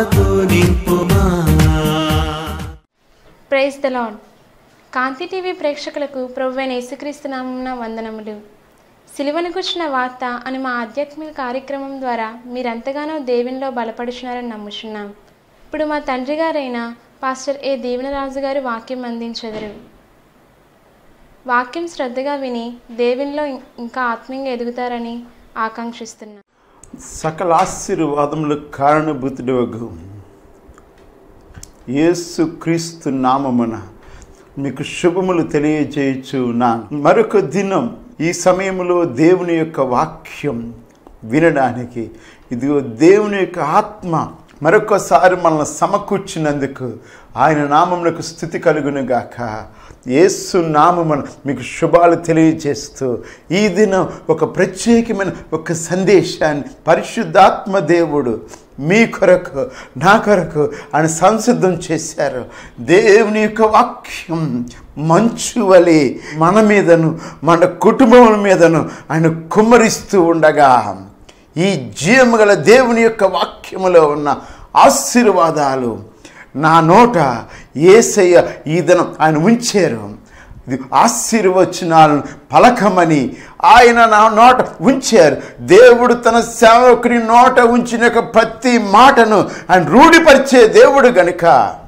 ఆత్మతో నింపుమా praise the Lord Kanthi TV ప్రేక్షకులకు ప్రభువైన యేసుక్రీస్తు నామమున వందనములు సిలువను కూర్చున్న వార్త అని మా ఆధ్యాత్మిక కార్యక్రమం ద్వారా మీరంతగానో దేవునిలో బలపడుచున్నారని నమ్ముచున్నాం ఇప్పుడు మా తండ్రి గారైన పాస్టర్ ఏ దీవెనరాజు గారు వాక్యం అందించెదరు వాక్యం శ్రద్ధగా విని దేవునిలో ఇంకా ఆత్మీయంగా ఎదుగుతారని ఆకాంక్షిస్తున్నాం సకల ఆశీర్వాదములు కారణభూతుడు యేసు క్రీస్తు నామమున మీకు శుభములు తెలియజేయచ్చు ఉన్నాను మరొక దినం ఈ సమయంలో దేవుని యొక్క వాక్యం వినడానికి ఇదిగో దేవుని యొక్క ఆత్మ మరొకసారి మనల్ని సమకూర్చినందుకు ఆయన నామమునకు స్థుతి కలుగును గాక యేసు నామమున మీకు శుభాలు తెలియజేస్తూ ఈ దినం ఒక ప్రత్యేకమైన ఒక సందేశాన్ని పరిశుద్ధాత్మ దేవుడు మీ కొరకు నా కొరకు ఆయన సంసిద్ధం చేశారు దేవుని యొక్క వాక్యం మంచు వలె మన మీదను మన కుటుంబం మీదను ఆయన కుమ్మరిస్తూ ఉండగా ఈ జీవము గల దేవుని యొక్క వాక్యములో ఉన్న ఆశీర్వాదాలు నా నోట ఏసయ్య ఈ దినం ఆయన ఉంచారు ఇది ఆశీర్వచనాలను పలకమని ఆయన నా నోట ఉంచారు దేవుడు తన సేవకుని నోట ఉంచిన యొక్క ప్రతి మాటను ఆయన రూఢిపరిచే దేవుడు గనుక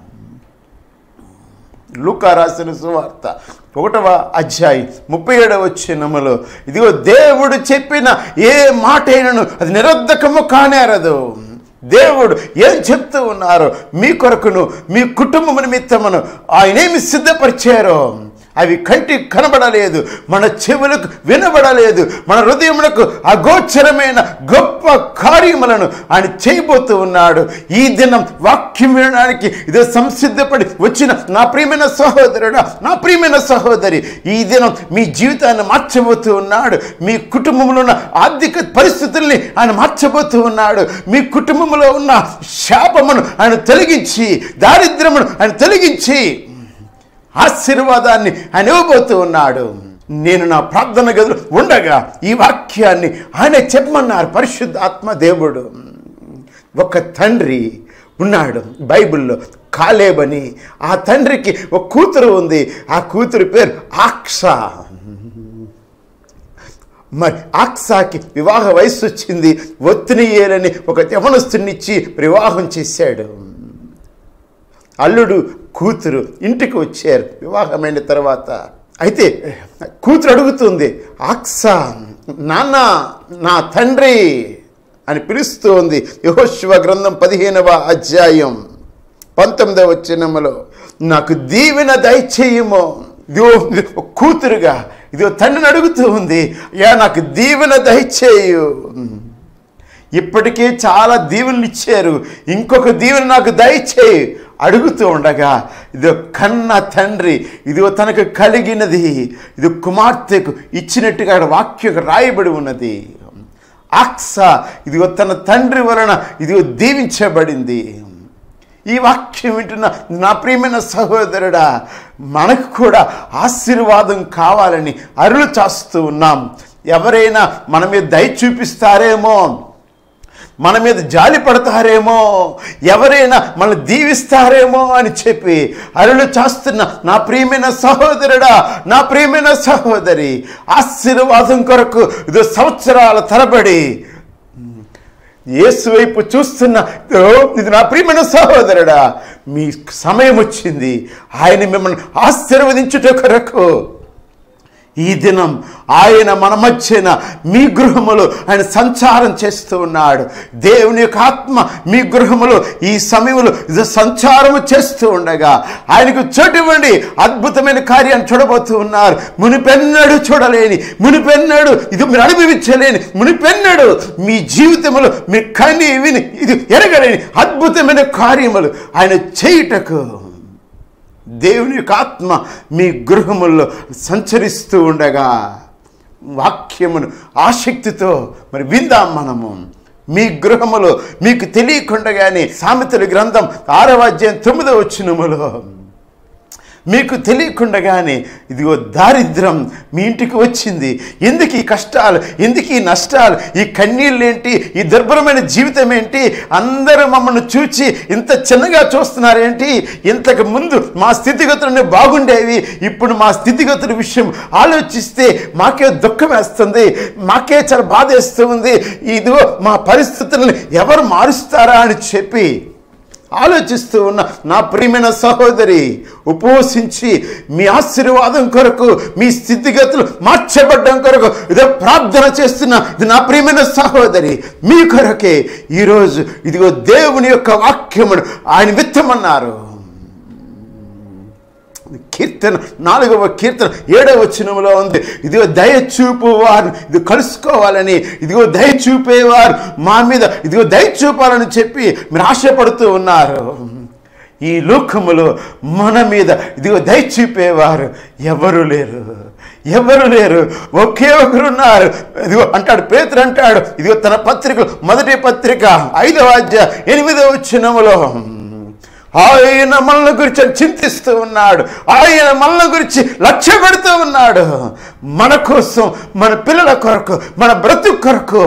లూకా రాసిన సువార్త ఒకటవ అధ్యాయం ముప్పై ఏడవ వచ్చినములో ఇదిగో దేవుడు చెప్పిన ఏ మాట అయినను అది నిరర్ధకము కానేరదు దేవుడు ఏం చెప్తూ ఉన్నారో మీ కొరకును మీ కుటుంబం నిమిత్తమును ఆయనేమి సిద్ధపరిచారో అవి కంటికి కనబడలేదు మన చెవులకు వినబడలేదు మన హృదయములకు అగోచరమైన గొప్ప కార్యములను ఆయన చేయబోతూ ఉన్నాడు ఈ దినం వాక్యం వినడానికి ఇదో సంసిద్ధపడి వచ్చిన నా ప్రియమైన సహోదరుడా నా ప్రియమైన సహోదరి ఈ దినం మీ జీవితాన్ని మార్చబోతూ ఉన్నాడు మీ కుటుంబంలో ఉన్న ఆర్థిక పరిస్థితుల్ని ఆయన మార్చబోతూ ఉన్నాడు మీ కుటుంబంలో ఉన్న శాపమును ఆయన తొలగించి దారిద్ర్యమును ఆయన తొలగించి ఆశీర్వాదాన్ని ఆయన ఇవ్వబోతూ ఉన్నాడు నేను నా ప్రార్థన గదిలో ఉండగా ఈ వాక్యాన్ని ఆయన చెప్పమన్నారు పరిశుద్ధ ఆత్మ దేవుడు ఒక తండ్రి ఉన్నాడు బైబిల్లో కాలేబని ఆ తండ్రికి ఒక కూతురు ఉంది ఆ కూతురు పేరు ఆక్సా మరి ఆక్సాకి వివాహ వయసు వచ్చింది ఒత్తినియేలని ఒక యవనస్తునిచ్చి వివాహం చేశాడు అల్లుడు కూతురు ఇంటికి వచ్చారు వివాహమైన తర్వాత అయితే కూతురు అడుగుతుంది ఆక్సా నాన్న నా తండ్రి అని పిలుస్తోంది యహోశివ గ్రంథం పదిహేనవ అధ్యాయం పంతొమ్మిదవ వచ్చినములో నాకు దీవెన దయచేయము ఇదిగో ఒక కూతురుగా ఇదిగో తండ్రిని అడుగుతూ ఉంది యా నాకు దీవెన దయచేయు ఇప్పటికే చాలా దీవెనలు ఇచ్చారు ఇంకొక దీవెన నాకు దయచేయి అడుగుతూ ఉండగా ఇది కన్న తండ్రి ఇదిగో తనకు కలిగినది ఇది కుమార్తెకు ఇచ్చినట్టుగా అక్కడ వాక్యం రాయబడి ఉన్నది ఆక్స ఇదిగో తన తండ్రి వలన ఇదిగో దీవించబడింది ఈ వాక్యం వింటున్న నా ప్రియమైన సహోదరుడా మనకు కూడా ఆశీర్వాదం కావాలని అరులు చాస్తూ ఉన్నాం ఎవరైనా మన మీద దయ చూపిస్తారేమో మన మీద జాలి పడతారేమో ఎవరైనా మనల్ని దీవిస్తారేమో అని చెప్పి అరులు చేస్తున్న నా ప్రియమైన సహోదరుడా నా ప్రియమైన సహోదరి ఆశీర్వాదం కొరకు ఇదో సంవత్సరాల తరబడి యేసు వైపు చూస్తున్న "ఓ, ఇది నా ప్రియమైన సహోదరుడా మీ సమయం వచ్చింది ఆయన మిమ్మల్ని ఆశీర్వదించుట కొరకు ఈ దినం ఆయన మన మధ్యన మీ గృహములో ఆయన సంచారం చేస్తూ ఉన్నాడు దేవుని యొక్క ఆత్మ మీ గృహములో ఈ సమయంలో ఇది సంచారము చేస్తూ ఉండగా ఆయనకు చోటు ఇవ్వండి అద్భుతమైన కార్యాన్ని చూడబోతూ ఉన్నారు మునిపెన్నడు చూడలేని మునిపెన్నడు ఇది మీరు అనుభవించలేని మునిపెన్నడు మీ జీవితంలో మీరు కని విని ఇది ఎరగలేని అద్భుతమైన కార్యములు ఆయన చేయుటకు దేవుని యొక్క ఆత్మ మీ గృహముల్లో సంచరిస్తూ ఉండగా వాక్యమును ఆసక్తితో మరి విందాం మనము మీ గృహములో మీకు తెలియకుండగానే సామెతల గ్రంథం ఆరవ అధ్యాయం తొమ్మిదవ వచ్చినములో మీకు తెలియకుండగానే ఇదిగో దారిద్రం మీ ఇంటికి వచ్చింది ఎందుకు ఈ కష్టాలు ఎందుకు ఈ నష్టాలు ఈ కన్నీళ్ళు ఏంటి ఈ దుర్భరమైన జీవితం ఏంటి అందరూ మమ్మల్ని చూచి ఇంత చిన్నగా చూస్తున్నారేంటి ఇంతకు ముందు మా స్థితిగతులన్నీ బాగుండేవి ఇప్పుడు మా స్థితిగతుల విషయం ఆలోచిస్తే మాకే దుఃఖం వేస్తుంది మాకే చాలా బాధ వేస్తుంది ఇదిగో మా పరిస్థితులను ఎవరు మారుస్తారా అని చెప్పి ఆలోచిస్తూ ఉన్న నా ప్రియమైన సహోదరి ఉపవసించి మీ ఆశీర్వాదం కొరకు మీ స్థితిగతులు మార్చబడ్డం కొరకు ఇదో ప్రార్థన చేస్తున్న ఇది నా ప్రియమైన సహోదరి మీ కొరకే ఈరోజు ఇదిగో దేవుని యొక్క వాక్యమును ఆయన విత్తమన్నారు కీర్తన నాలుగవ కీర్తన ఏడవ వచనంలో ఉంది ఇదిగో దయ చూపు వారు ఇది కలుసుకోవాలని ఇదిగో దయ చూపేవారు మా మీద ఇదిగో దయ చూపాలని చెప్పి మీరు ఆశపడుతూ ఉన్నారు ఈ లోకములో మన మీద ఇదిగో దయ చూపేవారు ఎవరు లేరు ఎవరు లేరు ఒకే ఒకరు ఉన్నారు ఇదిగో అంటాడు పేతురు అంటాడు ఇదిగో తన పత్రిక మొదటి పత్రిక ఐదవ అధ్యాయ ఎనిమిదవ వచనములో ఆయన మనల గురించి చింతిస్తూ ఉన్నాడు ఆయన మనల గురించి లక్ష్య పెడుతూ ఉన్నాడు మన కోసం మన పిల్లల కొరకు మన బ్రతుకు కొరకు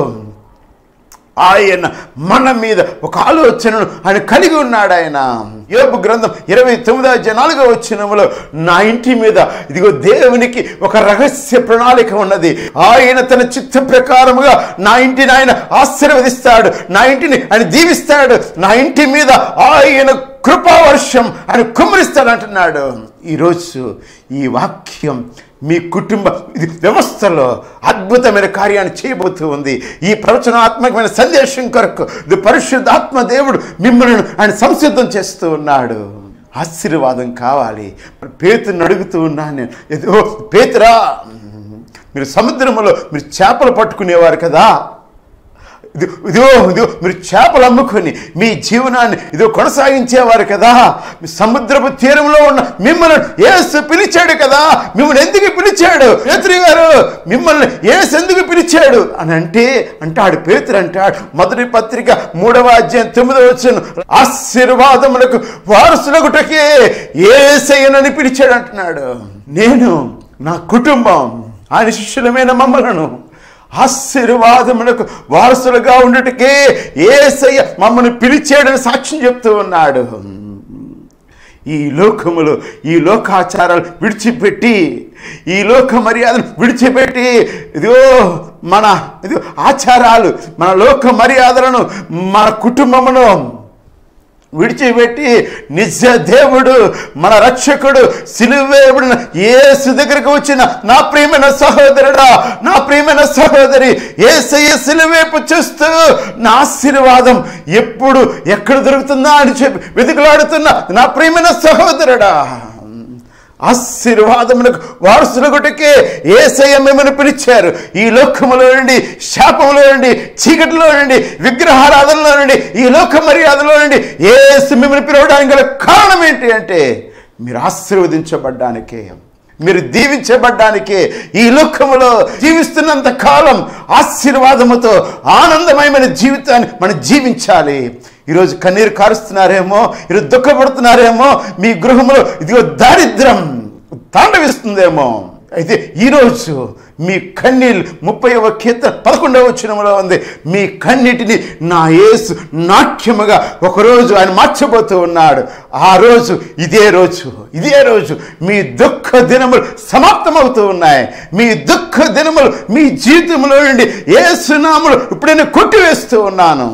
ఆయన మన మీద ఒక ఆలోచనను ఆయన కలిగి ఉన్నాడు ఆయన యోపు గ్రంథం ఇరవై తొమ్మిదవ జనాలుగా వచ్చినములో నా ఇంటి మీద ఇదిగో దేవునికి ఒక రహస్య ప్రణాళిక ఉన్నది ఆయన తన చిత్త ప్రకారముగా నా ఇంటిని ఆయన ఆశీర్వదిస్తాడు నా ఇంటిని ఆయన దీవిస్తాడు నా ఇంటి మీద ఆయన కృపావర్షం ఆయన కుమ్మరిస్తాడు అంటున్నాడు ఈరోజు ఈ వాక్యం మీ కుటుంబ ఇది వ్యవస్థలో అద్భుతమైన కార్యాన్ని చేయబోతూ ఉంది ఈ ప్రవచనాత్మకమైన సందేశం కొరకు ఇది పరిశుద్ధాత్మ దేవుడు మిమ్మల్ని ఆయన సంసిద్ధం చేస్తూ ఉన్నాడు ఆశీర్వాదం కావాలి పేతుని అడుగుతూ ఉన్నాను నేను ఏదో పేతురా మీరు సముద్రంలో మీరు చేపలు పట్టుకునేవారు కదా ఇది ఇదిగో ఇదిగో మీరు చేపలు అమ్ముకొని మీ జీవనాన్ని ఇదిగో కొనసాగించేవారు కదా మీ సముద్రపు తీరంలో ఉన్న మిమ్మల్ని ఏసు పిలిచాడు కదా మిమ్మల్ని ఎందుకు పిలిచాడు పేతురు గారు మిమ్మల్ని ఏసు ఎందుకు పిలిచాడు అని అంటే అంటాడు పేతురు అంటాడు మొదటి పత్రిక మూడవ అధ్యాయం తొమ్మిదవ వచ్చిన ఆశీర్వాదములకు వారసులగుటకే ఏసయ్యనని పిలిచాడు అంటున్నాడు నేను నా కుటుంబం ఆయన శిష్యులమైన మమ్మలను ఆశీర్వాదములకు వారసులుగా ఉండటకే ఏసయ్య మమ్మల్ని పిలిచాడని సాక్ష్యం చెప్తూ ఉన్నాడు ఈ లోకములో ఈ లోకాచారాలు విడిచిపెట్టి ఈ లోక మర్యాదను విడిచిపెట్టి ఇదిగో మన ఇదిగో ఆచారాలు మన లోక మర్యాదలను మన కుటుంబమును విడిచిపెట్టి నిజ దేవుడు మన రక్షకుడు సిలువేబడిన యేసు దగ్గరకు వచ్చిన నా ప్రియమైన సహోదరుడా నా ప్రియమైన సహోదరి ఏసయ్య సిలువేపు చూస్తూ నా ఆశీర్వాదం ఎప్పుడు ఎక్కడ దొరుకుతుందా అని చెప్పి వెతుకులాడుతున్న నా ప్రియమైన సహోదరుడా ఆశీర్వాదములకు వారసులగుటకే ఏసయ్య మిమ్మల్ని పిలిచారు ఈ లోకములో నుండి శాపములో నుండి చీకటిలో నుండి విగ్రహారాధనలో నుండి ఈ లోక మర్యాదలో నుండి ఏసు మిమ్మల్ని పిలవడానికి గల కారణం ఏంటి అంటే మీరు ఆశీర్వదించబడ్డానికే మీరు దీవించబడ్డానికే ఈ లోకములో జీవిస్తున్నంత కాలం ఆశీర్వాదముతో ఆనందమయమైన జీవితాన్ని మనం జీవించాలి ఈరోజు కన్నీరు కారుస్తున్నారేమో ఈరోజు దుఃఖపడుతున్నారేమో మీ గృహంలో ఇదిగో దారిద్రం తాండవిస్తుందేమో అయితే ఈరోజు మీ కన్నీళ్ళు ముప్పైవ కీర్తన పదకొండవ వచ్చినములో ఉంది మీ కన్నిటిని నా యేసు నాట్యముగా ఒకరోజు ఆయన మార్చబోతూ ఉన్నాడు ఆ రోజు ఇదే రోజు ఇదే రోజు మీ దుఃఖ దినములు సమాప్తమవుతూ ఉన్నాయి మీ దుఃఖ దినములు మీ జీవితంలో నుండి ఏసునాములు ఇప్పుడు నేను కొట్టివేస్తూ ఉన్నాను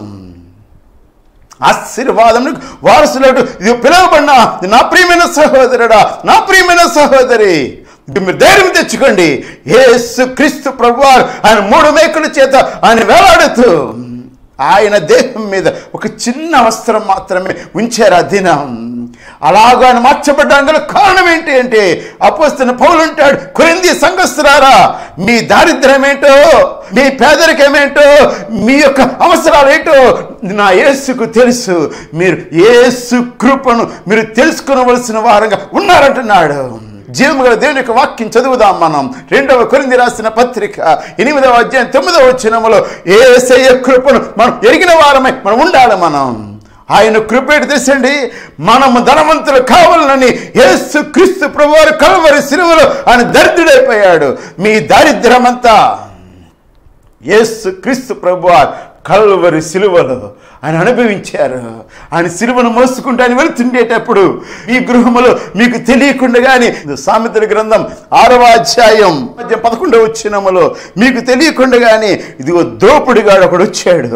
ఆశీర్వాదములకు వారసులకు ఇది పిలువబడిన నా ప్రియమైన సహోదరుడా నా ప్రియమైన సహోదరి ఇది మీరు ధైర్యం తెచ్చుకోండి యేసు క్రీస్తు ప్రభువారు ఆయన మూడు మేకుల చేత ఆయన వేలాడుతూ ఆయన దేహం మీద ఒక చిన్న వస్త్రం మాత్రమే ఉంచారు ఆ దినం అలాగా ఆయన మార్చబడ్డానికి గల కారణం ఏంటి అంటే అపోస్తున్న పౌలు అంటాడు కొరింది సంఘస్థురారా మీ దారిద్ర్యం ఏంటో మీ పేదరికం ఏంటో మీ యొక్క అవసరాలు ఏంటో నా యేసుకు తెలుసు మీరు యేసు కృపను మీరు తెలుసుకునవలసిన వారంగా ఉన్నారంటున్నాడు జీవము గల దేవుని యొక్క వాక్యం చదువుదాం మనం రెండవ కొరింది రాసిన పత్రిక ఎనిమిదవ అధ్యాయం తొమ్మిదవ వచ్చినములో ఏసయ్య కృపను మనం ఎరిగిన వారమై మనం ఉండాలి మనం ఆయన కృపేటి తెచ్చండి మనము ధనవంతులు కావాలని యేసు క్రీస్తు ప్రభువారు కలవరి సిలువలో ఆయన దరిద్రుడైపోయాడు మీ దారిద్ర్యమంతా యేసు క్రీస్తు ప్రభువారు కల్వరి సిలువలో ఆయన అనుభవించారు ఆయన సిలువను మోసుకుంటూ ఆయన వెళ్తుండేటప్పుడు ఈ గృహములో మీకు తెలియకుండానే సామెతల గ్రంథం ఆరవ అధ్యాయం మధ్య పదకొండవ వచ్చినములో మీకు తెలియకుండానే ఇదిగో దోపుడిగాడు ఒకడు వచ్చాడు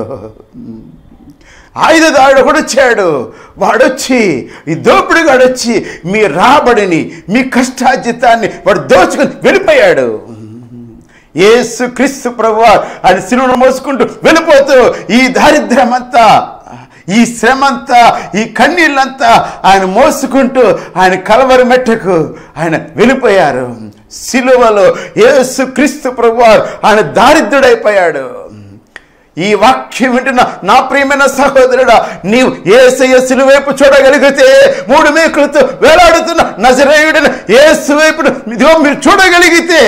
ఆయుధదారుడు కూడా వచ్చాడు వాడొచ్చి ఈ దోపిడిగాడు వచ్చి మీ రాబడిని మీ కష్టాజితాన్ని వాడు దోచుకొని వెళ్ళిపోయాడు యేసు క్రీస్తు ప్రభు ఆయన సిలువను మోసుకుంటూ వెళ్ళిపోతూ ఈ దారిద్ర్యమంతా ఈ శ్రమంతా ఈ కన్నీళ్ళంతా ఆయన మోసుకుంటూ ఆయన కలవరి మెట్టకు ఆయన వెళ్ళిపోయారు సిలువలో యేసు క్రీస్తు ప్రభు ఆయన దారిద్రుడైపోయాడు ఈ వాక్యం వింటున్న నా ప్రియమైన సహోదరుడా నీవు ఏసయ్య సిలువైపు చూడగలిగితే మూడు మేకులతో వేలాడుతున్న నజరేయుడిన ఏసు వైపు ఇదిగో మీరు చూడగలిగితే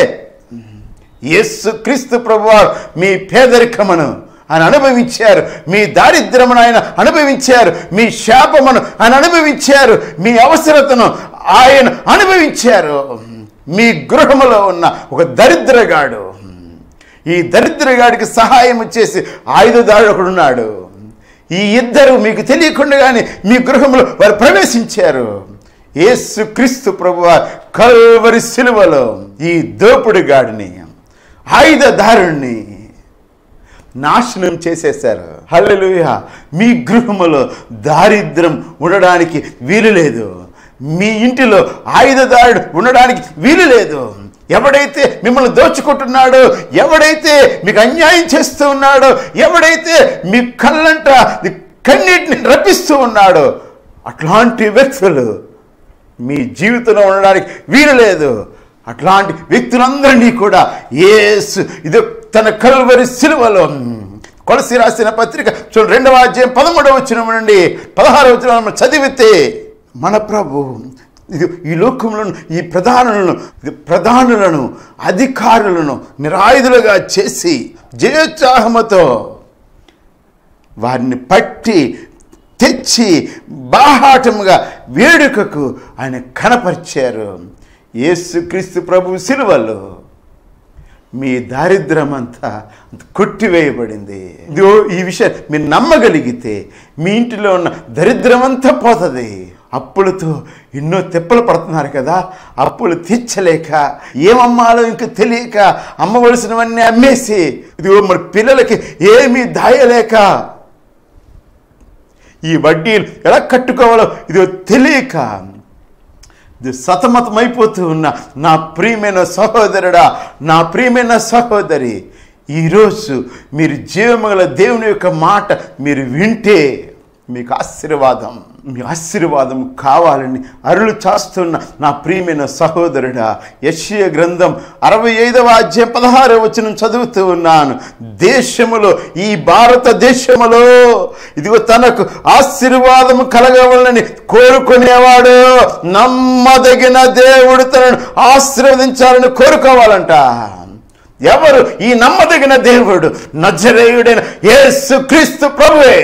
యేసు క్రీస్తు ప్రభువారు మీ పేదరికమును ఆయన అనుభవించారు మీ దారిద్ర్యమును ఆయన అనుభవించారు మీ శాపమును ఆయన అనుభవించారు మీ అవసరతను ఆయన అనుభవించారు మీ గృహములో ఉన్న ఒక దరిద్రగాడు ఈ దరిద్రగాడికి సహాయం చేసి ఆయుధదారుడు ఒకడున్నాడు ఈ ఇద్దరు మీకు తెలియకుండానే మీ గృహంలో వారు ప్రవేశించారు యేసు క్రీస్తు ప్రభు కల్వరి సిలువలో ఈ దోపుడుగాడిని ఆయుధదారుణ్ణి నాశనం చేసేశారు హల్లెలూయ మీ గృహములో దారిద్రం ఉండడానికి వీలు లేదు మీ ఇంటిలో ఆయుధదారుడు ఉండడానికి వీలు లేదు ఎవడైతే మిమ్మల్ని దోచుకుంటున్నాడో ఎవడైతే మీకు అన్యాయం చేస్తూ ఉన్నాడో ఎవడైతే మీ కళ్ళంట మీ కన్నీటిని రప్పిస్తూ ఉన్నాడో అట్లాంటి వ్యక్తులు మీ జీవితంలో ఉండడానికి వీలు లేదు అట్లాంటి వ్యక్తులందరినీ కూడా యేసు ఇది తన కల్వరి సిలువలో కొలసి రాసిన పత్రిక చూడండి రెండవ అధ్యాయం పదమూడవ వచ్చిన నుండి పదహారవ వచ్చిన చదివితే మన ప్రభు ఇది ఈ లోకంలో ఈ ప్రధానులను ఇది ప్రధానులను అధికారులను నిరాయుధులుగా చేసి జయోత్సాహముతో వారిని పట్టి తెచ్చి బాహాటముగా వేడుకకు ఆయన కనపరిచారు యేసుక్రీస్తు ప్రభు సిలువలో మీ దారిద్రం అంతా కొట్టివేయబడింది ఇదిగో ఈ విషయం మీరు నమ్మగలిగితే మీ ఇంటిలో ఉన్న దరిద్రం అంతా పోతుంది అప్పులతో ఎన్నో తెప్పలు పడుతున్నారు కదా అప్పులు తీర్చలేక ఏమమ్మాలో ఇంక తెలియక అమ్మవలసినవన్నీ అమ్మేసి ఇదిగో మరి పిల్లలకి ఏమీ దాయలేక ఈ వడ్డీలు ఎలా కట్టుకోవాలో ఇదిగో తెలియక ఇది సతమతమైపోతూ ఉన్న నా ప్రియమైన సహోదరుడా నా ప్రియమైన సహోదరి ఈరోజు మీరు జీవమగల దేవుని యొక్క మాట మీరు వింటే మీకు ఆశీర్వాదం మీ ఆశీర్వాదం కావాలని అరులు చాస్తున్న నా ప్రియమైన సహోదరుడా యశ్య గ్రంథం అరవై ఐదవ అధ్యాయం పదహారవ వచనం చదువుతూ ఉన్నాను దేశములో ఈ భారతదేశములో ఇదిగో తనకు ఆశీర్వాదము కలగవాలని కోరుకునేవాడు నమ్మదగిన దేవుడు తనను ఆశీర్వదించాలని కోరుకోవాలంట ఎవరు ఈ నమ్మదగిన దేవుడు నజరేయుడైన యేసు క్రీస్తు ప్రభువే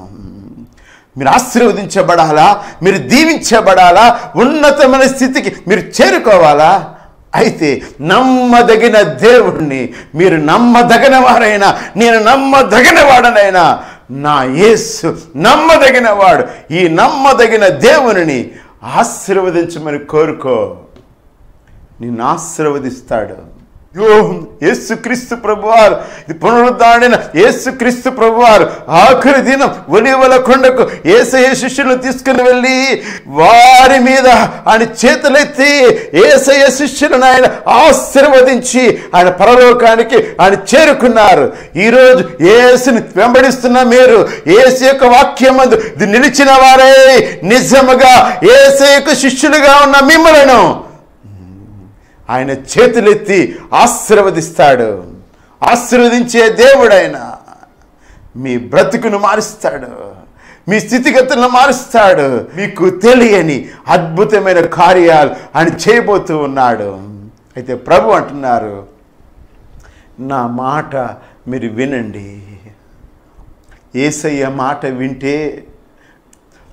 మీరు ఆశీర్వదించబడాలా మీరు దీవించబడాలా ఉన్నతమైన స్థితికి మీరు చేరుకోవాలా అయితే నమ్మదగిన దేవుణ్ణి మీరు నమ్మదగిన వారైనా నేను నమ్మదగిన వాడనైనా నా యేసు నమ్మదగిన వాడు ఈ నమ్మదగిన దేవునిని ఆశీర్వదించమని కోరుకో నిన్ను ఆశీర్వదిస్తాడు యో యేసుక్రీస్తు ప్రభువారు ఇది పునరుద్ధాడిన యేసుక్రీస్తు ప్రభువారు ఆఖరి దినం ఒలివల కొండకు ఏసయ శిష్యులను తీసుకుని వెళ్ళి వారి మీద ఆయన చేతులెత్తి ఏసయ శిష్యులను ఆయన ఆశీర్వదించి ఆయన పరలోకానికి ఆయన చేరుకున్నారు ఈరోజు ఏసుని వెంబడిస్తున్న మీరు ఏసు యొక్క వాక్యం మందు ఇది నిలిచిన వారే నిజముగా ఏసు యొక్క శిష్యులుగా ఉన్న మిమ్మలను ఆయన చేతులెత్తి ఆశీర్వదిస్తాడు ఆశీర్వదించే దేవుడైన మీ బ్రతుకును మారుస్తాడు మీ స్థితిగతులను మారుస్తాడు మీకు తెలియని అద్భుతమైన కార్యాలు ఆయన చేయబోతూ ఉన్నాడు అయితే ప్రభు అంటున్నారు నా మాట మీరు వినండి ఏసయ్య మాట వింటే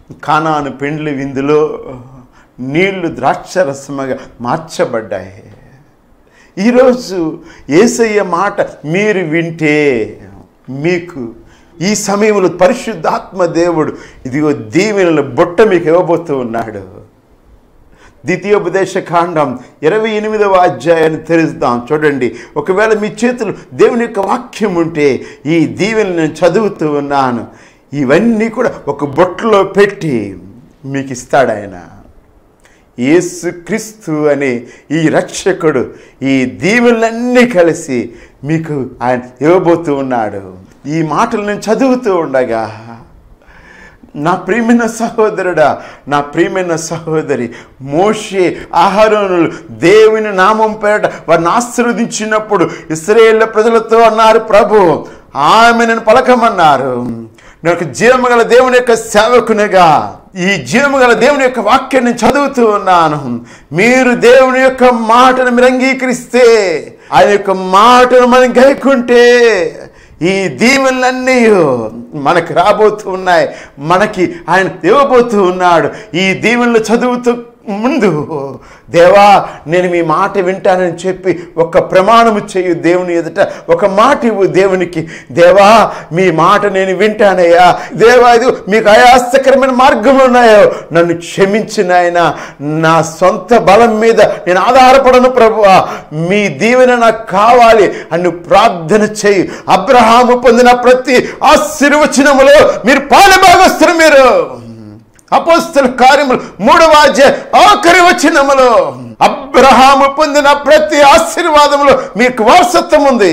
కానాను పెండ్లి విందులో నీళ్లు ద్రాక్షరసముగా మార్చబడ్డాయి ఈరోజు ఏసయ్య మాట మీరు వింటే మీకు ఈ సమయంలో పరిశుద్ధాత్మ దేవుడు ఇదిగో దీవెనల బొట్ట మీకు ఇవ్వబోతూ ఉన్నాడు ద్వితీయోపదేశ కాండం ఇరవై ఎనిమిదవ అధ్యాయాన్ని తెరుస్తాం చూడండి ఒకవేళ మీ చేతులు దేవుని యొక్క వాక్యం ఉంటే ఈ దీవెనలు నేను చదువుతూ ఉన్నాను ఇవన్నీ కూడా ఒక బొట్టలో పెట్టి మీకు ఇస్తాడు ఆయన యేసు క్రీస్తు అనే ఈ రక్షకుడు ఈ దీవెనలన్నీ కలిసి మీకు ఆయన ఇవ్వబోతూ ఉన్నాడు ఈ మాటలు నేను చదువుతూ ఉండగా నా ప్రియమైన సహోదరుడా నా ప్రియమైన సహోదరి మోషే ఆహారోనులు దేవుని నామం పేరట వారిని ఆశీర్వదించినప్పుడు ఇస్రాయేళ్ల ప్రజలతో అన్నారు ప్రభు ఆమెను పలకమన్నారు నేను ఒక జీవముగల దేవుని యొక్క సేవకునిగా ఈ జీవముగల దేవుని యొక్క వాక్యాన్ని చదువుతూ ఉన్నాను మీరు దేవుని యొక్క మాటను మీరు అంగీకరిస్తే ఆయన యొక్క మాటను మనం గైకుంటే ఈ దీవెనలన్నీ మనకు రాబోతూ ఉన్నాయి మనకి ఆయన ఇవ్వబోతూ ఉన్నాడు ఈ దీవెనలు చదువుతూ ముందు దేవా నేను మీ మాట వింటానని చెప్పి ఒక ప్రమాణము చేయు దేవుని ఎదుట ఒక మాట ఇవ్వు దేవునికి దేవా మీ మాట నేను వింటానయ్యా దేవా ఇది మీకు అయాస్తకరమైన మార్గములు ఉన్నాయో నన్ను క్షమించిన ఆయన నా సొంత బలం మీద నేను ఆధారపడను ప్రభువా మీ దీవెన నాకు కావాలి అని ప్రార్థన చేయి అబ్రహాము పొందిన ప్రతి ఆశీర్వచనములో మీరు పాలుభాగస్తులు మీరు అపోస్తుల కార్యములు మూడవ అధ్యాయ ఆఖరి వచనములో అబ్రహాము పొందిన ప్రతి ఆశీర్వాదములో మీకు వారసత్వం ఉంది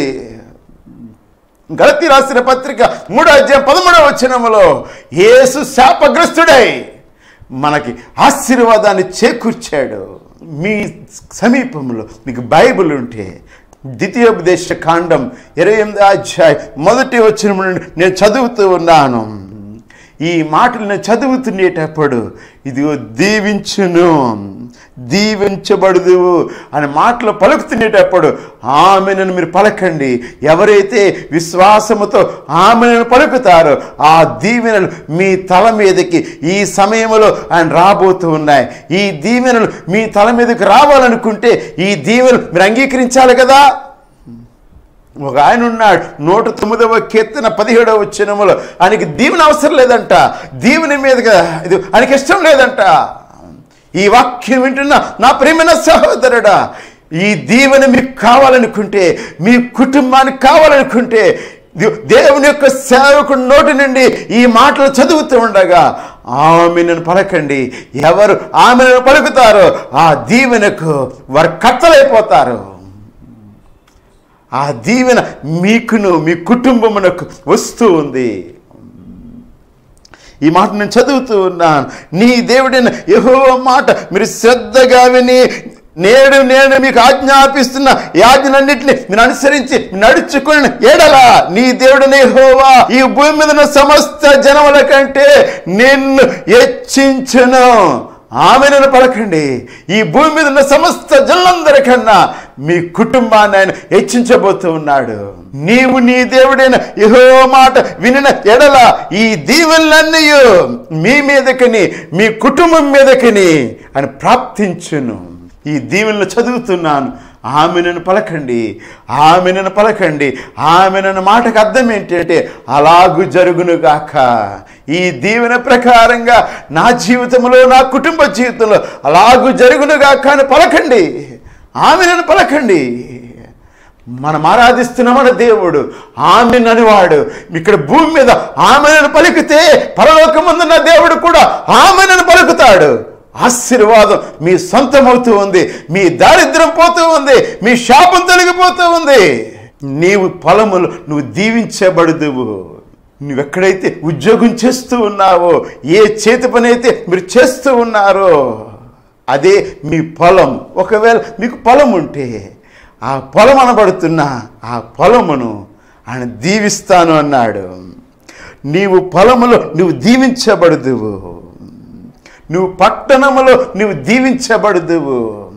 గలతి రాసిన పత్రిక మూడో అధ్యాయం పదమూడవ వచనములో యేసు శాపగ్రస్తుడై మనకి ఆశీర్వాదాన్ని చేకూర్చాడు మీ సమీపంలో మీకు బైబిల్ ఉంటే ద్వితీయోపదేశ కాండం ఇరవై ఎనిమిది అధ్యాయం మొదటి వచ్చిన నుండి నేను చదువుతూ ఉన్నాను ఈ మాటలు నేను చదువుతుండేటప్పుడు ఇదిగో దీవించును దీవించబడదు అనే మాటలు పలుకుతుండేటప్పుడు ఆమెను మీరు పలకండి ఎవరైతే విశ్వాసముతో ఆమెను పలుకుతారో ఆ దీవెనలు మీ తల మీదకి ఈ సమయంలో ఆయన రాబోతూ ఉన్నాయి ఈ దీవెనలు మీ తల మీదకి రావాలనుకుంటే ఈ దీవెనలు మీరు అంగీకరించాలి కదా ఒక ఆయన ఉన్నాడు నూట తొమ్మిదవ కీర్తన పదిహేడవ వచ్చినములో ఆయనకి దీవెన అవసరం లేదంట దీవెన మీదుగా ఇది ఆయనకి ఇష్టం లేదంట ఈ వాక్యం వింటున్న నా ప్రియమైన సహోదరుడా ఈ దీవెన మీకు కావాలనుకుంటే మీ కుటుంబానికి కావాలనుకుంటే దే- దేవుని యొక్క సేవకుడి నోటి నుండి ఈ మాటలు చదువుతూ ఉండగా ఆమెను పలకండి ఎవరు ఆమెను పలుకుతారో ఆ దీవెనకు వారు కత్తలైపోతారు ఆ దీవెన మీకును మీ కుటుంబమునకు వస్తూ ఉంది ఈ మాట నేను చదువుతూ ఉన్నాను నీ దేవుడైన యహో మాట మీరు శ్రద్ధగా విని నేడు నేను మీకు ఆజ్ఞాపిస్తున్న ఈ ఆజ్ఞలన్నింటినీ మీరు అనుసరించి నడుచుకుని ఏడలా నీ దేవుడైన యెహోవా ఈ భూమి మీద ఉన్న సమస్త జనముల కంటే నిన్ను హెచ్చించును ఆమెను పలకండి ఈ భూమి మీద ఉన్న సమస్త జనులందరికన్నా మీ కుటుంబాన్ని ఆయన హెచ్చించబోతూ ఉన్నాడు నీవు నీ దేవుడైన యహో మాట వినిన ఎడల ఈ దీవెనలన్నీ మీ మీదకని మీ కుటుంబం మీదకని అని ప్రాప్తించును ఈ దీవెనలు చదువుతున్నాను ఆమెనను పలకండి ఆమెనను పలకండి ఆమెనను మాటకు అర్థం ఏంటంటే అలాగు జరుగునుగాక ఈ దీవెన ప్రకారంగా నా జీవితంలో నా కుటుంబ జీవితంలో అలాగు జరుగునుగాక అని పలకండి ఆమెనను పలకండి మనం ఆరాధిస్తున్న మన దేవుడు ఆమెన్ అనేవాడు ఇక్కడ భూమి మీద ఆమెను పలికితే పరలోకముందున్న దేవుడు కూడా ఆమెనను పలుకుతాడు ఆశీర్వాదం మీ సొంతమవుతూ ఉంది మీ దారిద్ర్యం పోతూ ఉంది మీ శాపం తొలగిపోతూ ఉంది నీవు పొలములు నువ్వు దీవించబడుదువు నువ్వెక్కడైతే ఉద్యోగం చేస్తూ ఉన్నావో ఏ చేతి పని అయితే మీరు చేస్తూ ఉన్నారో అదే మీ పొలం ఒకవేళ మీకు పొలం ఉంటే ఆ పొలం అనబడుతున్న ఆ పొలమును ఆయన దీవిస్తాను అన్నాడు నీవు పొలములో నువ్వు దీవించబడుదువు నువ్వు పట్టణములో నువ్వు దీవించబడుదువు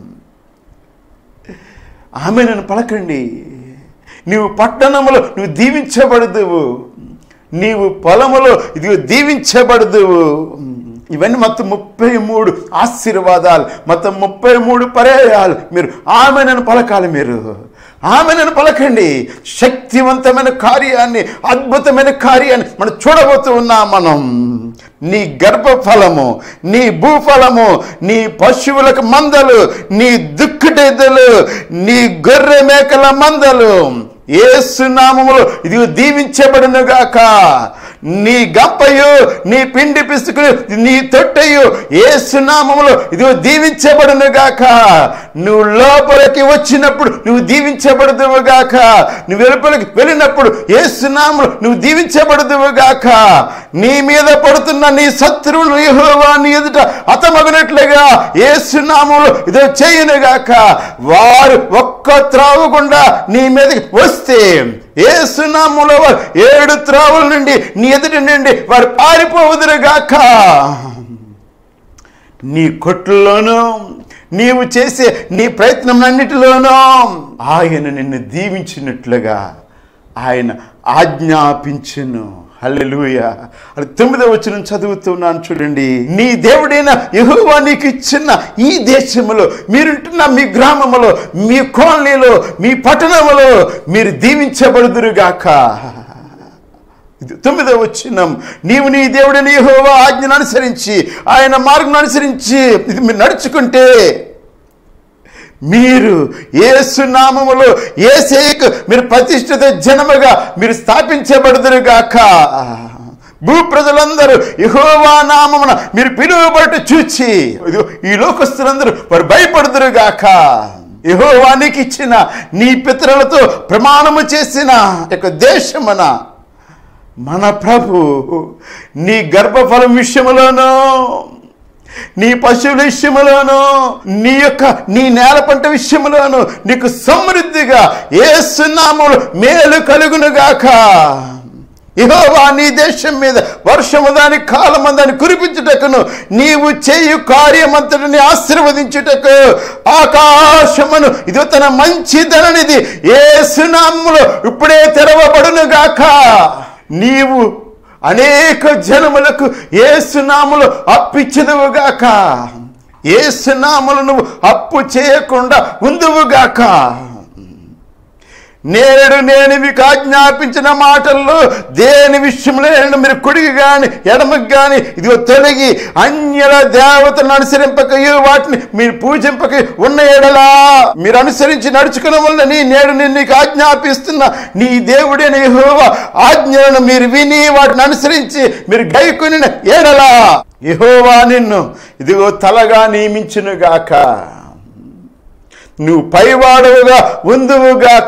ఆమె నన్ను పలకండి నీవు పట్టణములో నువ్వు దీవించబడుదువు నీవు పొలములో ఇది దీవించబడుదువు ఇవన్నీ మొత్తం ముప్పై మూడు ఆశీర్వాదాలు మొత్తం ముప్పై మూడు పర్యాయాలు మీరు ఆమెనను పలకాలి మీరు ఆమెనను పలకండి శక్తివంతమైన కార్యాన్ని అద్భుతమైన కార్యాన్ని మనం చూడబోతూ ఉన్నాం మనం నీ గర్భఫలము నీ భూఫలము నీ పశువులకు మందలు నీ దుక్కుటెద్దలు నీ గొర్రె మేకల మందలు ఏసునామములు ఇది దీవించబడును గాక నీ గంపయు నీ పిండి పిసుకులు నీ తొట్టయు ఏసునామములు ఇది దీవించబడును గాక నువ్వు లోపలికి వచ్చినప్పుడు నువ్వు దీవించబడదువు గాక నువ్వు వెలుపలికి వెళ్ళినప్పుడు ఏసునామములు నువ్వు దీవించబడదువు గాక నీ మీద పడుతున్న నీ శత్రువులు యెహోవా నీ ఎదుట హతమగినట్లుగా ఏసునామములు ఇదో చేయనుగాక వారు ఒక్క త్రావు గుండా నీ మీదకి వస్తే ఏసునామములో వారు ఏడు త్రావుల నుండి నీ ఎదుటి నుండి వారు పారిపోవుదురుగాక నీ కొట్లలోనూ నీవు చేసే నీ ప్రయత్నం అన్నిటిలోనూ ఆయన నిన్ను దీవించినట్లుగా ఆయన ఆజ్ఞాపించును హల్లెలూయ అది తొమ్మిదవ వచ్చిన చదువుతున్నాను చూడండి నీ దేవుడైన యెహోవా నీకు ఇచ్చిన ఈ దేశములో మీరుంటున్న మీ గ్రామములో మీ కాలనీలో మీ పట్టణములో మీరు దీవించబడుదురుగాక ఇది తొమ్మిదవ వచ్చినం నీవు నీ దేవుడిని యెహోవా ఆజ్ఞను అనుసరించి ఆయన మార్గం అనుసరించి ఇది మీరు నడుచుకుంటే మీరు ఏసునామములో ఏసేకు మీరు ప్రతిష్ఠిత జనముగా మీరు స్థాపించబడుదురుగాక భూ ప్రజలందరూ యెహోవా నామమున మీరు పిలువబట్టు చూచి ఇదిగో ఈ లోకస్తులందరూ వారు భయపడుదురుగాక యెహోవానికి ఇచ్చిన నీ పితరులతో ప్రమాణము చేసిన యొక్క దేశమున మన ప్రభు నీ గర్భఫలం విషయములోనూ నీ పశువుల విషయములోను నీ యొక్క నీ నేల పంట విషయములోను నీకు సమృద్ధిగా ఏసునామములు మేలు కలుగునుగాక ఇహోవా నీ దేశం మీద వర్షము దాని కాలము దాన్ని కురిపించుటకును నీవు చేయు కార్యమంతటిని ఆశీర్వదించుటకు ఆకాశమును ఇది తన మంచి ధననిది ఏసునామములు ఇప్పుడే తెరవబడునుగాక నీవు అనేక జనములకు ఏసునాములు అప్పిచ్చదువుగాక ఏసునాములు నువ్వు అప్పు చేయకుండా ఉందువుగాక నేడు నేను మీకు ఆజ్ఞాపించిన మాటల్లో దేని విషయంలో నేను మీరు కుడికి గాని ఎడమకి గాని ఇదిగో తొలగి అన్యల దేవతలను అనుసరింపకయు వాటిని మీరు పూజింపక ఉన్న ఎడలా మీరు అనుసరించి నడుచుకున్న వల్ల నీ నేడు నేను నీకు ఆజ్ఞాపిస్తున్న నీ దేవుడైన యెహోవా ఆజ్ఞలను మీరు విని వాటిని అనుసరించి మీరు గైకొని ఎడలా యెహోవా నిన్ను ఇదిగో తలగా నియమించునుగాక నువ్వు పైవాడవుగా ఉందువుగాక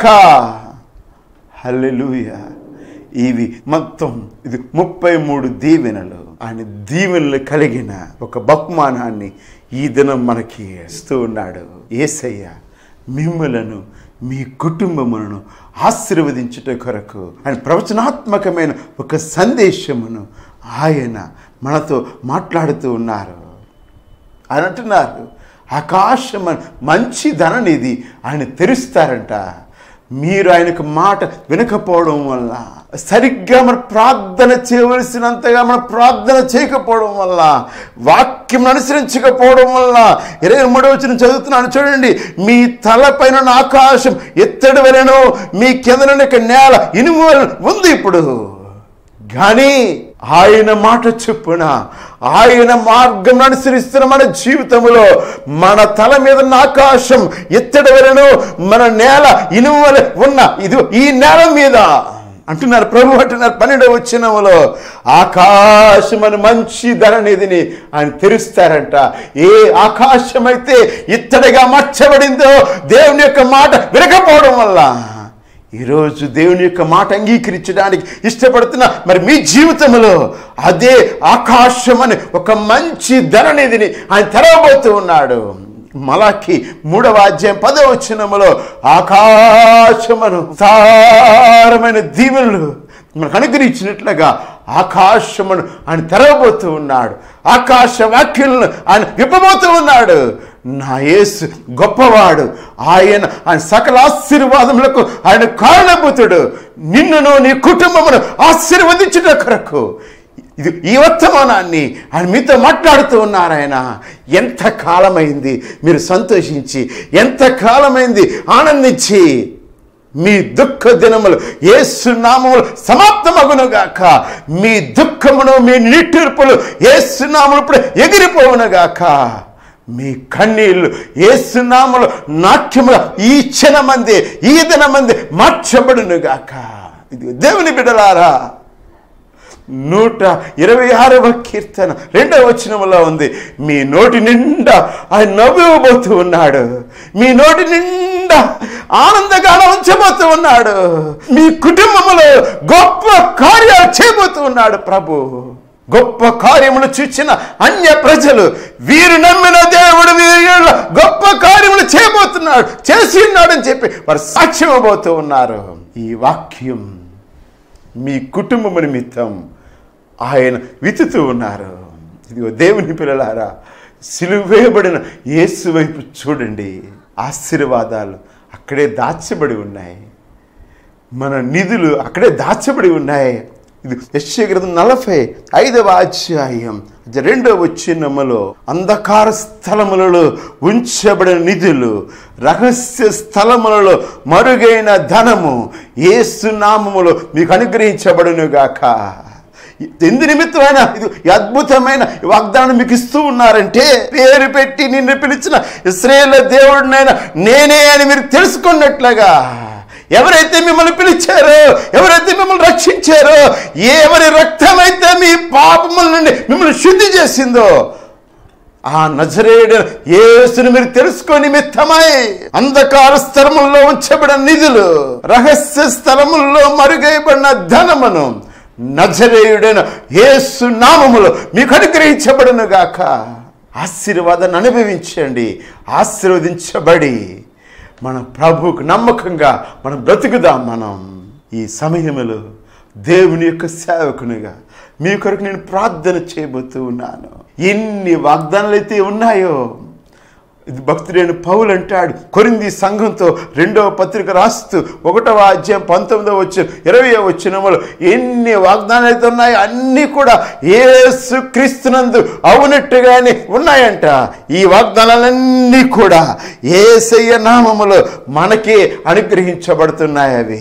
హల్లెలూయ ఇవి మొత్తం ఇది ముప్పై మూడు దీవెనలు ఆయన దీవెనలు కలిగిన ఒక బహుమానాన్ని ఈ దినం మనకి ఇస్తూ ఉన్నాడు ఏసయ్య మిమ్మలను మీ కుటుంబములను ఆశీర్వదించుట కొరకు ఆయన ప్రవచనాత్మకమైన ఒక సందేశమును ఆయన మనతో మాట్లాడుతూ ఉన్నారు అని అంటున్నారు ఆకాశం మంచి ధననిధి ఆయన తెరుస్తారంట మీరు ఆయనకు మాట వినకపోవడం వల్ల సరిగ్గా మన ప్రార్థన చేయవలసినంతగా మన ప్రార్థన చేయకపోవడం వల్ల వాక్యం అనుసరించకపోవడం వల్ల ఇరవై మూడవ వచ్చిన చదువుతున్నాను చూడండి మీ తలపైన ఉన్న ఆకాశం ఎత్తడి వలెను మీ కింద నేల ఇనుము వలెను ఉంది ఇప్పుడు కానీ ఆయన మాట చొప్పున ఆయన మార్గం అనుసరిస్తున్న మన జీవితంలో మన తల మీద ఉన్న ఆకాశం ఎత్తడి వలెను మన నేల ఇనుము వలె ఉన్న ఇది ఈ నేల మీద అంటున్నారు ప్రభు అంటున్నారు పన్నెండవ వచ్చినములో ఆకాశం అని మంచి ధరనిధిని ఆయన తెరుస్తారంట ఏ ఆకాశం అయితే ఇత్తడిగా మార్చబడిందో దేవుని యొక్క మాట వినకపోవడం వల్ల ఈరోజు దేవుని యొక్క మాట అంగీకరించడానికి ఇష్టపడుతున్న మరి మీ జీవితంలో అదే ఆకాశం అని ఒక మంచి ధరనిధిని ఆయన తెరవబోతూ ఉన్నాడు మలాకి మూడవ అధ్యాయం పదవ వచనములో ఆకాశమను సారమైన దీవెనలు మనకు అనుగ్రహించినట్లుగా ఆకాశమును ఆయన తెరవబోతూ ఉన్నాడు ఆకాశ వాక్యులను ఆయన విప్పబోతూ ఉన్నాడు నా యేసు గొప్పవాడు ఆయన ఆయన సకల ఆశీర్వాదములకు ఆయన కారణభూతుడు నిన్నును నీ కుటుంబమును ఆశీర్వదించుట కొరకు ఇది ఈ వర్తమానాన్ని ఆయన మీతో మాట్లాడుతూ ఉన్నారు ఆయన ఎంత కాలమైంది మీరు సంతోషించి ఎంత కాలమైంది ఆనందించి మీ దుఃఖ దినములు ఏసు నామములు సమాప్తమగునుగాక మీ దుఃఖమును మీ నిట్టూర్పులు ఏసు నామములు ఇప్పుడు ఎగిరిపోవునుగాక మీ కన్నీళ్ళు ఏసునామలు నాట్యముల ఈ క్షణమంది ఈ దినమంది మార్చబడునుగాక ఇది దేవుని బిడలారా నూట ఇరవై ఆరవ కీర్తన రెండవ వచనములో ఉంది మీ నోటి నిండా ఆయన నవ్వివ్వబోతూ ఉన్నాడు మీ నోటి నిండా ఆనందగానం ఉంచబోతూ ఉన్నాడు మీ కుటుంబములో గొప్ప కార్యాలు చేయబోతూ ఉన్నాడు ప్రభు గొప్ప కార్యములు చూచిన అన్య ప్రజలు వీరు నమ్మిన దేవుడు వీరి గొప్ప కార్యములు చేయబోతున్నాడు చేసి ఉన్నాడని చెప్పి వారు సాక్ష్యం ఇవ్వబోతూ ఉన్నారు ఈ వాక్యం మీ కుటుంబము నిమిత్తం ఆయన వితుతూ ఉన్నారు ఇదిగో దేవుని పిల్లలారా సిలువేయబడిన యేసు వైపు చూడండి ఆశీర్వాదాలు అక్కడే దాచబడి ఉన్నాయి మన నిధులు అక్కడే దాచబడి ఉన్నాయి ఇది యశ్య గ్రంథం నలభై ఐదవ అధ్యాయం అది రెండవ వచ్చినములో అంధకార స్థలములలో ఉంచబడిన నిధులు రహస్య స్థలములలో మరుగైన ధనము ఏసు నామములో మీకు అనుగ్రహించబడునుగాక ఎందు నిమిత్తమైన ఇది ఈ అద్భుతమైన ఈ వాగ్దానం మీకు ఇస్తూ ఉన్నారంటే పేరు పెట్టి నిన్ను పిలిచిన ఇస్రాయేల్ దేవుడినైనా నేనే అని మీరు తెలుసుకున్నట్లుగా ఎవరైతే మిమ్మల్ని పిలిచారో ఎవరైతే మిమ్మల్ని రక్షించారో ఎవరి రక్తమైతే మీ పాపముల నుండి మిమ్మల్ని శుద్ధి చేసిందో ఆ నజరేయుడు యేసుని మీరు తెలుసుకో నిమిత్తమై అంధకార స్థలముల్లో ఉంచబడిన నిధులు రహస్య స్థలముల్లో మరుగైబడిన ధనమును నజరేయుడైన యేసు నామములో మీకు అనుగ్రహించబడును గాక ఆశీర్వాదాన్ని అనుభవించండి ఆశీర్వదించబడి మన ప్రభువుకు నమ్మకంగా మనం బ్రతుకుదాం మనం ఈ సమయంలో దేవుని యొక్క సేవకునిగా మీ కొరకు నేను ప్రార్థన చేయబోతూ ఉన్నాను ఎన్ని వాగ్దానాలు అయితే ఉన్నాయో ఇది భక్తుడైన పౌలు అంటాడు కొరింది సంఘంతో రెండవ పత్రిక రాస్తూ ఒకటవ అధ్యాయం పంతొమ్మిదవ వచ్చిన ఇరవై వచ్చినములు ఎన్ని వాగ్దానాలు అయితే ఉన్నాయో అన్నీ కూడా ఏసు క్రీస్తునందు అవునట్టుగానే ఉన్నాయంట ఈ వాగ్దానాలన్నీ కూడా ఏసయ్య నామములో మనకే అనుగ్రహించబడుతున్నాయి అవి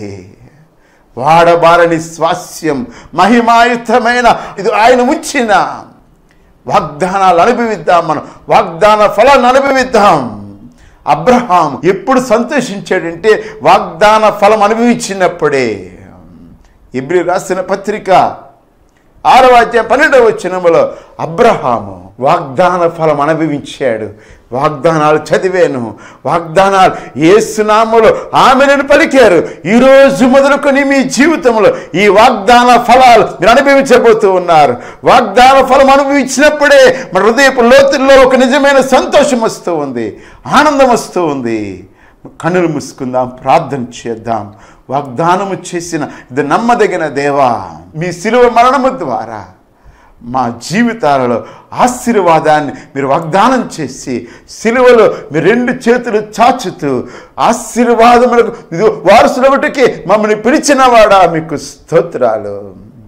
వాడబారని స్వాస్యం మహిమాయుతమైన ఇది ఆయన ఉంచిన వాగ్దానాలు అనుభవిద్దాం మనం వాగ్దాన ఫలాన్ని అనుభవిద్దాం అబ్రహాం ఎప్పుడు సంతోషించాడంటే వాగ్దాన ఫలం అనుభవించినప్పుడే ఇబ్రి రాసిన పత్రిక ఆరవ అధ్యాయం పన్నెండవ వచ్చినములో అబ్రహాము వాగ్దాన ఫలం అనుభవించాడు వాగ్దానాలు చదివాను వాగ్దానాలు ఏసునామలో ఆమెను పలికారు ఈరోజు మొదలుకొని మీ జీవితంలో ఈ వాగ్దాన ఫలాలు మీరు అనుభవించబోతూ ఉన్నారు వాగ్దాన ఫలం అనుభవించినప్పుడే మన హృదయపు లోతుల్లో ఒక నిజమైన సంతోషం వస్తూ ఉంది ఆనందం వస్తూ ఉంది కన్నులు మూసుకుందాం ప్రార్థన చేద్దాం వాగ్దానము చేసిన ఇది నమ్మదగిన దేవా మీ శిలువ మరణము ద్వారా మా జీవితాలలో ఆశీర్వాదాన్ని మీరు వాగ్దానం చేసి సిలువలో మీ రెండు చేతులు చాచుతూ ఆశీర్వాదములకు ఇది వారసులొకటికి మమ్మల్ని పిలిచినవాడా మీకు స్తోత్రాలు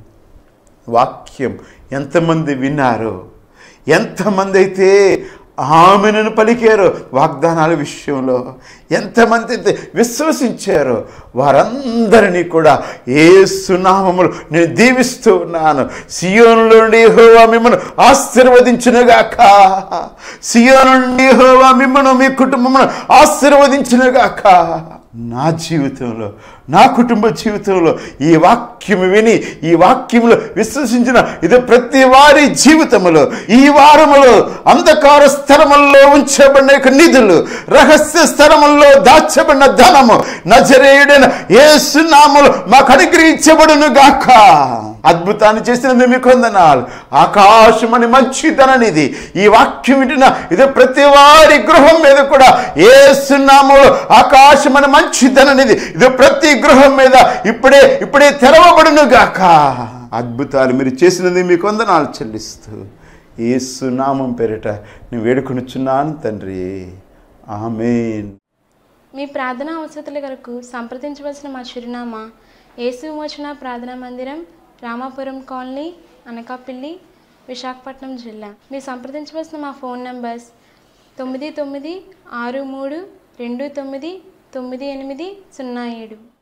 వాక్యం ఎంతమంది విన్నారో ఎంతమంది అయితే ఆమెను పలికారు వాగ్దానాల విషయంలో ఎంతమంది అయితే విశ్వసించారో వారందరినీ కూడా ఏ సునామములు నేను దీవిస్తూ ఉన్నాను సియోనులో నుండి హోవా మిమ్మల్ని ఆశీర్వదించునుగాక సియోను నుండి హోవా మిమ్మల్ని మీ కుటుంబమును ఆశీర్వదించునుగాక నా జీవితంలో నా కుటుంబ జీవితంలో ఈ వాక్యం విని ఈ వాక్యంలో విశ్వసించిన ఇది ప్రతి వారి జీవితములో ఈ వారములో అంధకార స్థలముల్లో ఉంచబడిన యొక్క నిధులు రహస్య స్థలముల్లో దాచబడిన ధనము నజరేయుడైన ఏసునామలు మాకు అనుగ్రహించబడును గాక అద్భుతాన్ని చేసినందుకు మీకు వందనాలు ఆకాశమని మంచి ధననిది ఈ వాక్యం వింటున్న ఇది ప్రతి వారి గృహం మీద కూడా ఏసునామలు ఆకాశమని మంచి ధననిది ఇది ప్రతి గృహం మీద ఇప్పుడే ఇప్పుడే తెరవబడును గాక అద్భుతాలు మీరు చేసినది మీకు వందనాలు చెల్లిస్తూ ఏసు నామం పేరిట నేను వేడుకొనుచున్నాను తండ్రి ఆమెన్ మీ ప్రార్థనా అవసరతల కొరకు సంప్రదించవలసిన మా చిరునామా యేసు విమోచన ప్రార్థనా మందిరం రామాపురం కాలనీ అనకాపల్లి విశాఖపట్నం జిల్లా మీరు సంప్రదించవలసిన మా ఫోన్ నంబర్స్ తొమ్మిది తొమ్మిది ఆరు మూడు రెండు తొమ్మిది తొమ్మిది ఎనిమిది సున్నా ఏడు